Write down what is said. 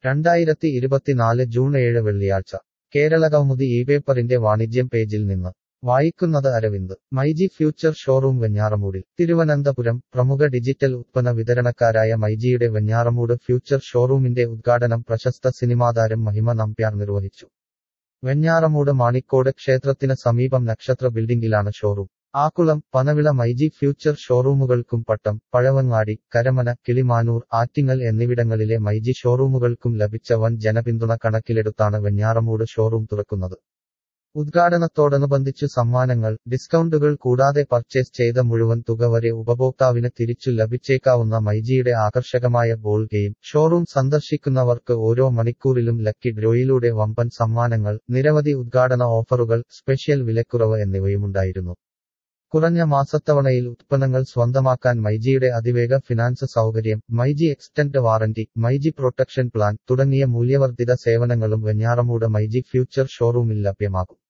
രണ്ടായിരത്തി ഇരുപത്തിനാല് ജൂൺ ഏഴ് വെള്ളിയാഴ്ച കേരളകൗമുദി ഈ പേപ്പറിന്റെ വാണിജ്യം പേജിൽ നിന്ന് വായിക്കുന്നത് അരവിന്ദ് മൈജി ഫ്യൂച്ചർ ഷോറൂം വെഞ്ഞാറമൂടിൽ തിരുവനന്തപുരം പ്രമുഖ ഡിജിറ്റൽ ഉത്പന്ന വിതരണക്കാരായ മൈജിയുടെ വെഞ്ഞാറമൂട് ഫ്യൂച്ചർ ഷോറൂമിന്റെ ഉദ്ഘാടനം പ്രശസ്ത സിനിമാതാരം മഹിമ നമ്പ്യാർ നിർവഹിച്ചു വെഞ്ഞാറമൂട് മാണിക്കോട് ക്ഷേത്രത്തിന് സമീപം നക്ഷത്ര ബിൽഡിംഗിലാണ് ഷോറൂം ആക്കുളം പനവിള മൈജി ഫ്യൂച്ചർ ഷോറൂമുകൾക്കും പട്ടം പഴവങ്ങാടി കരമന കിളിമാനൂർ ആറ്റിങ്ങൽ എന്നിവിടങ്ങളിലെ മൈജി ഷോറൂമുകൾക്കും ലഭിച്ച വൻ ജനപിന്തുണ കണക്കിലെടുത്താണ് വെഞ്ഞാറമൂട് ഷോറൂം തുറക്കുന്നത് ഉദ്ഘാടനത്തോടനുബന്ധിച്ചു സമ്മാനങ്ങൾ ഡിസ്കൗണ്ടുകൾ കൂടാതെ പർച്ചേസ് ചെയ്ത മുഴുവൻ തുക വരെ ഉപഭോക്താവിന് തിരിച്ചു ലഭിച്ചേക്കാവുന്ന മൈജിയുടെ ആകർഷകമായ ബോൾ ഗെയിം ഷോറൂം സന്ദർശിക്കുന്നവർക്ക് ഓരോ മണിക്കൂറിലും ലക്കി ഡ്രോയിലൂടെ വമ്പൻ സമ്മാനങ്ങൾ നിരവധി ഉദ്ഘാടന ഓഫറുകൾ സ്പെഷ്യൽ വിലക്കുറവ് എന്നിവയുമുണ്ടായിരുന്നു കുറഞ്ഞ മാസത്തവണയിൽ ഉത്പന്നങ്ങൾ സ്വന്തമാക്കാൻ മൈജിയുടെ അതിവേഗ ഫിനാൻസ് സൗകര്യം myG extend warranty myG protection plan തുടങ്ങിയ മൂല്യവർദ്ധിത സേവനങ്ങളും വെഞ്ഞാറമൂട് മൈജി ഫ്യൂച്ചർ ഷോറൂമിൽ ലഭ്യമാകും